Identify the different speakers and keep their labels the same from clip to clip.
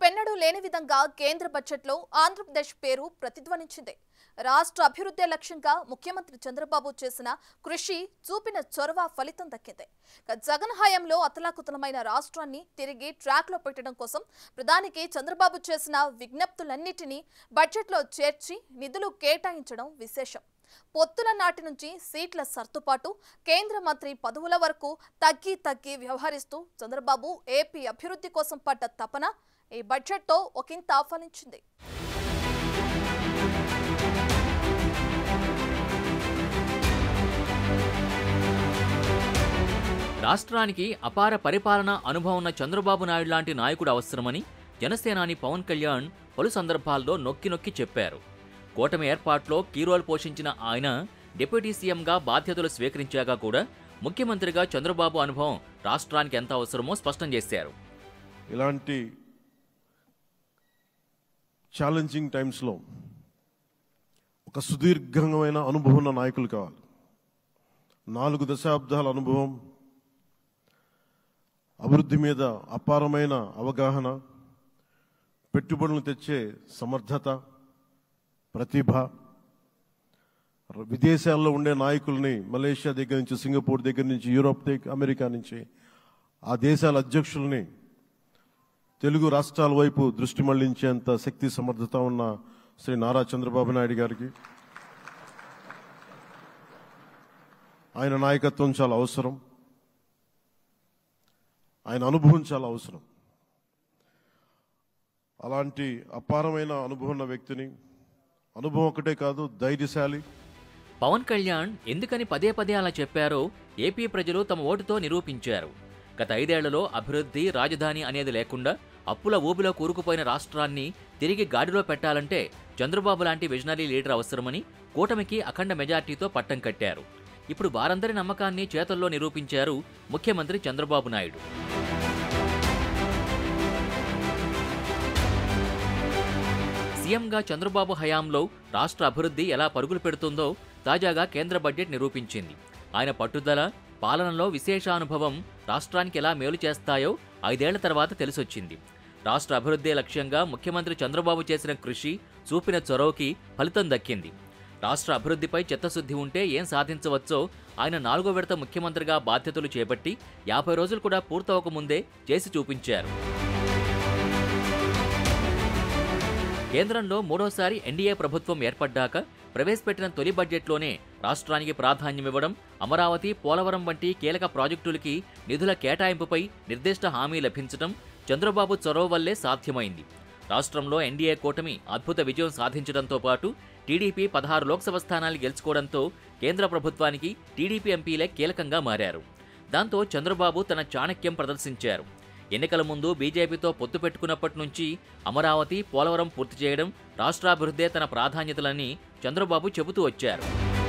Speaker 1: మునుపెన్నడూ లేని విధంగా కేంద్ర బడ్జెట్లో ఆంధ్రప్రదేశ్ పేరు ప్రతిధ్వనించింది రాష్ట్ర అభివృద్ధి లక్ష్యంగా ముఖ్యమంత్రి చంద్రబాబు చేసిన కృషి చూపిన చొరవ ఫలితం దక్కింది ఇక జగన్ హయాంలో అతలాకుతలమైన రాష్ట్రాన్ని తిరిగి ట్రాక్లో పెట్టడం కోసం ప్రధానికి చంద్రబాబు చేసిన విజ్ఞప్తులన్నిటినీ బడ్జెట్లో చేర్చి నిధులు కేటాయించడం విశేషం పొత్తుల నాటి నుంచి సీట్ల సర్దుబాటు కేంద్ర మంత్రి పదవుల వరకు తగ్గి తగ్గి వ్యవహరిస్తూ చంద్రబాబు ఏపీ అభివృద్ధి కోసం పడ్డ తపన ఈ బడ్జెట్తో ఒకంత ఫలించింది
Speaker 2: రాష్ట్రానికి అపార పరిపాలన అనుభవం ఉన్న చంద్రబాబు నాయుడు లాంటి నాయకుడు అవసరమని జనసేనాని పవన్ కళ్యాణ్ పలు సందర్భాల్లో నొక్కి నొక్కి చెప్పారు కూటమి ఏర్పాట్లో కీ రోల్ పోషించిన ఆయన డిప్యూటీ సీఎంగా బాధ్యతలు స్వీకరించాక కూడా ముఖ్యమంత్రిగా చంద్రబాబు అనుభవం రాష్ట్రానికి ఎంత అవసరమో స్పష్టం చేశారు
Speaker 3: ఇలాంటి ఛాలెంజింగ్ టైమ్స్లో ఒక సుదీర్ఘమైన అనుభవం ఉన్న నాయకులు కావాలి నాలుగు దశాబ్దాల అనుభవం అభివృద్ధి మీద అపారమైన అవగాహన పెట్టుబడులు తెచ్చే సమర్థత ప్రతిభ విదేశాల్లో ఉండే నాయకుల్ని మలేషియా దగ్గర నుంచి సింగపూర్ దగ్గర నుంచి యూరోప్ దగ్గర అమెరికా నుంచి ఆ దేశాల అధ్యక్షుల్ని తెలుగు రాష్ట్రాల వైపు దృష్టి మళ్లించేంత శక్తి సమర్థత ఉన్న శ్రీ నారా చంద్రబాబు నాయుడు గారికి ఆయన నాయకత్వం చాలా అవసరం ఆయన అనుభవం చాలా అవసరం అలాంటి అపారమైన అనుభవం ఉన్న వ్యక్తిని అనుభవం ఒకటే కాదు ధైర్యశాలి
Speaker 2: పవన్ కళ్యాణ్ ఎందుకని పదే పదే అలా చెప్పారో ఏపీ ప్రజలు తమ ఓటుతో నిరూపించారు గత ఐదేళ్లలో అభివృద్ధి రాజధాని అనేది లేకుండా అప్పుల ఊబిలో కూరుకుపోయిన రాష్ట్రాన్ని తిరిగి గాడిలో పెట్టాలంటే చంద్రబాబు లాంటి విజనరీ లీడర్ అవసరమని కూటమికి అఖండ మెజార్టీతో పట్టం కట్టారు ఇప్పుడు వారందరి నమ్మకాన్ని చేతల్లో నిరూపించారు ముఖ్యమంత్రి చంద్రబాబు నాయుడు సీఎంగా చంద్రబాబు హయాంలో రాష్ట్ర అభివృద్ధి ఎలా పరుగులు పెడుతుందో తాజాగా కేంద్ర బడ్జెట్ నిరూపించింది ఆయన పట్టుదల పాలనలో విశేషానుభవం రాష్ట్రానికి ఎలా మేలు చేస్తాయో ఐదేళ్ల తర్వాత తెలిసొచ్చింది రాష్ట్ర అభివృద్ధి లక్ష్యంగా ముఖ్యమంత్రి చంద్రబాబు చేసిన కృషి చూపిన చొరవకి ఫలితం దక్కింది రాష్ట్ర అభివృద్ధిపై చిత్తశుద్ధి ఉంటే ఏం సాధించవచ్చో ఆయన నాలుగో విడత ముఖ్యమంత్రిగా బాధ్యతలు చేపట్టి యాభై రోజులు కూడా పూర్తవకముందే చేసి చూపించారు కేంద్రంలో మూడోసారి ఎన్డీఏ ప్రభుత్వం ఏర్పడ్డాక ప్రవేశపెట్టిన తొలి బడ్జెట్లోనే రాష్ట్రానికి ప్రాధాన్యమివ్వడం అమరావతి పోలవరం వంటి కీలక ప్రాజెక్టులకి నిధుల కేటాయింపుపై నిర్దిష్ట హామీ లభించడం చంద్రబాబు చొరవ వల్లే సాధ్యమైంది రాష్ట్రంలో ఎన్డీఏ కూటమి అద్భుత విజయం సాధించడంతో పాటు టీడీపీ పదహారు లోక్సభ స్థానాలు గెలుచుకోవడంతో కేంద్ర ప్రభుత్వానికి టీడీపీ ఎంపీలే కీలకంగా మారారు దాంతో చంద్రబాబు తన చాణక్యం ప్రదర్శించారు ఎన్నికల ముందు బీజేపీతో పొత్తు పెట్టుకున్నప్పటి నుంచి అమరావతి పోలవరం పూర్తి చేయడం రాష్ట్రాభివృద్ధే తన ప్రాధాన్యతలని చంద్రబాబు చెబుతూ వచ్చారు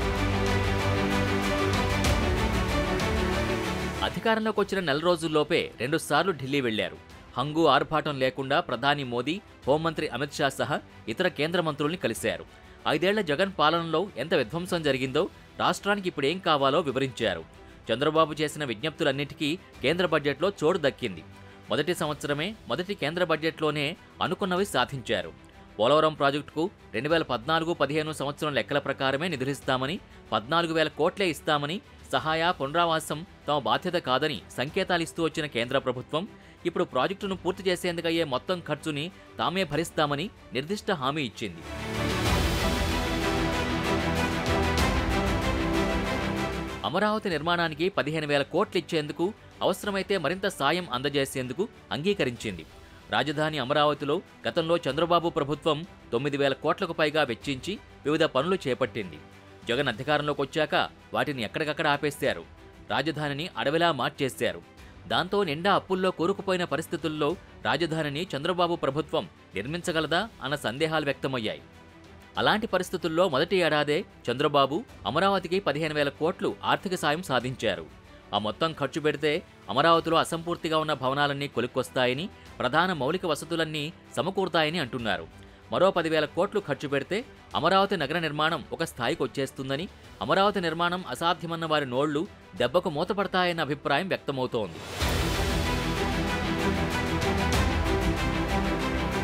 Speaker 2: అధికారంలోకి వచ్చిన నెల రోజుల్లోపే రెండుసార్లు ఢిల్లీ వెళ్లారు హంగు ఆర్భాటం లేకుండా ప్రధాని మోదీ హోంమంత్రి అమిత్ షా సహా ఇతర కేంద్ర మంత్రుల్ని కలిశారు ఐదేళ్ల జగన్ పాలనలో ఎంత విధ్వంసం జరిగిందో రాష్ట్రానికి ఇప్పుడేం కావాలో వివరించారు చంద్రబాబు చేసిన విజ్ఞప్తులన్నిటికీ కేంద్ర బడ్జెట్లో చోటు దక్కింది మొదటి సంవత్సరమే మొదటి కేంద్ర బడ్జెట్లోనే అనుకున్నవి సాధించారు పోలవరం ప్రాజెక్టుకు రెండు వేల పద్నాలుగు పదిహేను సంవత్సరం లెక్కల ప్రకారమే నిధులిస్తామని పద్నాలుగు వేల కోట్లే ఇస్తామని సహాయ పునరావాసం తమ బాధ్యత కాదని సంకేతాలిస్తూ వచ్చిన కేంద్ర ప్రభుత్వం ఇప్పుడు ప్రాజెక్టును పూర్తి చేసేందుకయ్యే మొత్తం ఖర్చుని తామే భరిస్తామని నిర్దిష్ట హామీ ఇచ్చింది అమరావతి నిర్మాణానికి పదిహేను వేల కోట్లు ఇచ్చేందుకు అవసరమైతే మరింత సాయం అందజేసేందుకు అంగీకరించింది రాజధాని అమరావతిలో గతంలో చంద్రబాబు ప్రభుత్వం తొమ్మిది వేల కోట్లకు పైగా వెచ్చించి వివిధ పనులు చేపట్టింది జగన్ అధికారంలోకి వచ్చాక వాటిని ఎక్కడికక్కడ ఆపేశారు రాజధానిని అడవిలా మార్చేశారు దాంతో నిండా అప్పుల్లో కూరుకుపోయిన పరిస్థితుల్లో రాజధానిని చంద్రబాబు ప్రభుత్వం నిర్మించగలదా అన్న సందేహాలు వ్యక్తమయ్యాయి అలాంటి పరిస్థితుల్లో మొదటి ఏడాదే చంద్రబాబు అమరావతికి పదిహేను వేల కోట్లు ఆర్థిక సాయం సాధించారు ఆ మొత్తం ఖర్చు పెడితే అమరావతిలో అసంపూర్తిగా ఉన్న భవనాలన్నీ కొలిక్కొస్తాయని ప్రధాన మౌలిక వసతులన్నీ సమకూరుతాయని అంటున్నారు మరో పదివేల కోట్లు ఖర్చు పెడితే అమరావతి నగర నిర్మాణం ఒక స్థాయికి వచ్చేస్తుందని అమరావతి నిర్మాణం అసాధ్యమన్న వారి నోళ్లు దెబ్బకు మూతపడతాయన్న అభిప్రాయం వ్యక్తమవుతోంది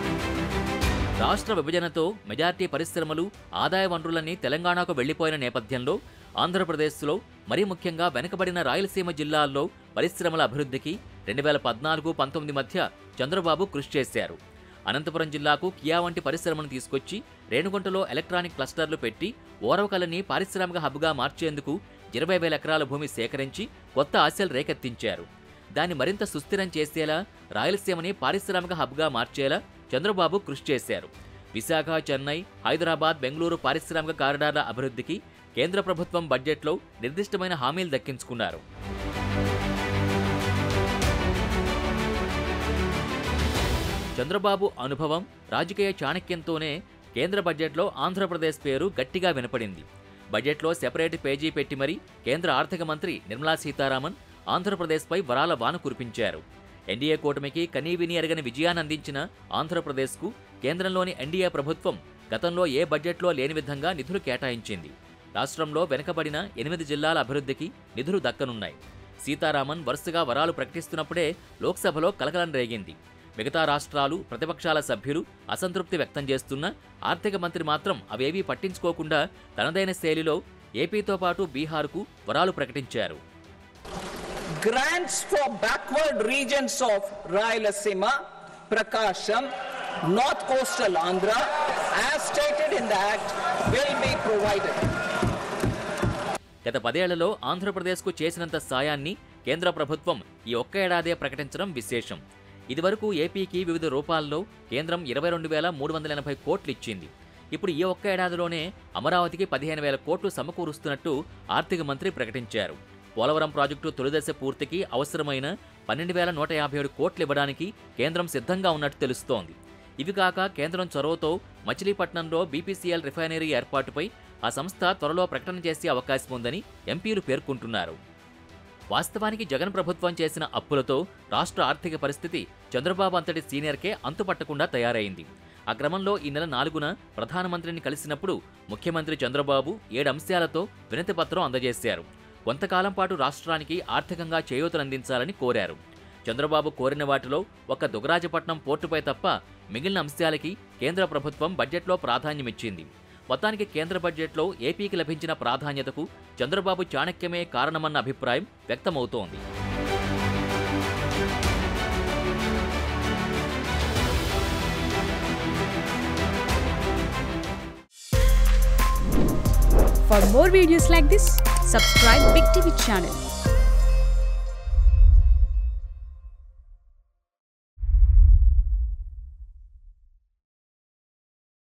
Speaker 2: రాష్ట్ర విభజనతో మెజార్టీ పరిశ్రమలు ఆదాయ వనరులన్నీ తెలంగాణకు వెళ్లిపోయిన నేపథ్యంలో ఆంధ్రప్రదేశ్లో మరీ ముఖ్యంగా వెనుకబడిన రాయలసీమ జిల్లాల్లో పరిశ్రమల అభివృద్ధికి రెండు వేల పద్నాలుగు పంతొమ్మిది మధ్య చంద్రబాబు కృషి చేశారు అనంతపురం జిల్లాకు కియా వంటి పరిశ్రమను తీసుకొచ్చి రేణుగుంటలో ఎలక్ట్రానిక్ క్లస్టర్లు పెట్టి ఓరవకలని పారిశ్రామిక హబ్గా మార్చేందుకు ఇరవై వేల ఎకరాల భూమి సేకరించి కొత్త ఆశలు రేకెత్తించారు దాన్ని మరింత సుస్థిరం చేసేలా రాయలసీమని పారిశ్రామిక హబ్గా మార్చేలా చంద్రబాబు కృషి చేశారు విశాఖ చెన్నై హైదరాబాద్ బెంగళూరు పారిశ్రామిక కారిడార్ల అభివృద్ధికి కేంద్ర ప్రభుత్వం బడ్జెట్లో నిర్దిష్టమైన హామీలు దక్కించుకున్నారు చంద్రబాబు అనుభవం రాజకీయ చాణక్యంతోనే కేంద్ర బడ్జెట్లో ఆంధ్రప్రదేశ్ పేరు గట్టిగా వినపడింది బడ్జెట్లో సెపరేట్ పేజీ పెట్టి మరీ కేంద్ర ఆర్థిక మంత్రి నిర్మలా సీతారామన్ ఆంధ్రప్రదేశ్పై వరాల వాన కురిపించారు ఎన్డీఏ కూటమికి కనీవిని ఎరగని విజయాన్ని అందించిన ఆంధ్రప్రదేశ్కు కేంద్రంలోని ఎన్డీఏ ప్రభుత్వం గతంలో ఏ బడ్జెట్లో లేని విధంగా నిధులు కేటాయించింది రాష్ట్రంలో వెనుకబడిన ఎనిమిది జిల్లాల అభివృద్ధికి నిధులు దక్కనున్నాయి సీతారామన్ వరుసగా వరాలు ప్రకటిస్తున్నప్పుడే లోక్సభలో కలకలం రేగింది మిగతా రాష్ట్రాలు ప్రతిపక్షాల సభ్యులు అసంతృప్తి వ్యక్తం చేస్తున్న ఆర్థిక మంత్రి మాత్రం అవేవీ పట్టించుకోకుండా తనదైన శైలిలో ఏపీతో పాటు బీహార్కు వరాలు ప్రకటించారు
Speaker 4: grants for backward regions of Rayalaseema, Prakasham, North Coastal Andhra, as stated in the Act, will be provided.
Speaker 2: గత పదేళ్లలో ఆంధ్రప్రదేశ్కు చేసినంత సాయాన్ని కేంద్ర ప్రభుత్వం ఈ ఒక్క ఏడాదే ప్రకటించడం విశేషం ఇదివరకు ఏపీకి వివిధ రూపాల్లో కేంద్రం ఇరవై రెండు వేల మూడు వందల ఎనభై కోట్లు ఇచ్చింది ఇప్పుడు ఈ ఒక్క ఏడాదిలోనే అమరావతికి పదిహేను వేల కోట్లు సమకూరుస్తున్నట్టు ఆర్థిక మంత్రి ప్రకటించారు పోలవరం ప్రాజెక్టు తొలిదశ పూర్తికి అవసరమైన పన్నెండు వేల నూట యాభై ఏడు కోట్లు ఇవ్వడానికి కేంద్రం సిద్ధంగా ఉన్నట్టు తెలుస్తోంది ఇవి కాక కేంద్రం చొరవతో మచిలీపట్నంలో బీపీసీఎల్ రిఫైనరీ ఏర్పాటుపై ఆ సంస్థ త్వరలో ప్రకటన చేసే అవకాశం ఉందని ఎంపీలు పేర్కొంటున్నారు వాస్తవానికి జగన్ ప్రభుత్వం చేసిన అప్పులతో రాష్ట్ర ఆర్థిక పరిస్థితి చంద్రబాబు అంతటి సీనియర్కే అంతుపట్టకుండా తయారైంది ఆ క్రమంలో ఈ నెల నాలుగున ప్రధానమంత్రిని కలిసినప్పుడు ముఖ్యమంత్రి చంద్రబాబు ఏడు అంశాలతో వినతిపత్రం అందజేశారు కొంతకాలం పాటు రాష్ట్రానికి ఆర్థికంగా చేయూతనందించాలని కోరారు చంద్రబాబు కోరిన వాటిలో ఒక్క దుగరాజపట్నం పోర్టుపై తప్ప మిగిలిన అంశాలకి కేంద్ర ప్రభుత్వం బడ్జెట్లో ప్రాధాన్యమిచ్చింది మొత్తానికి కేంద్ర బడ్జెట్లో ఏపీకి లభించిన ప్రాధాన్యతకు చంద్రబాబు చాణక్యమే కారణమన్న అభిప్రాయం వ్యక్తమవుతోంది
Speaker 5: For more videos like this, subscribe Big TV channel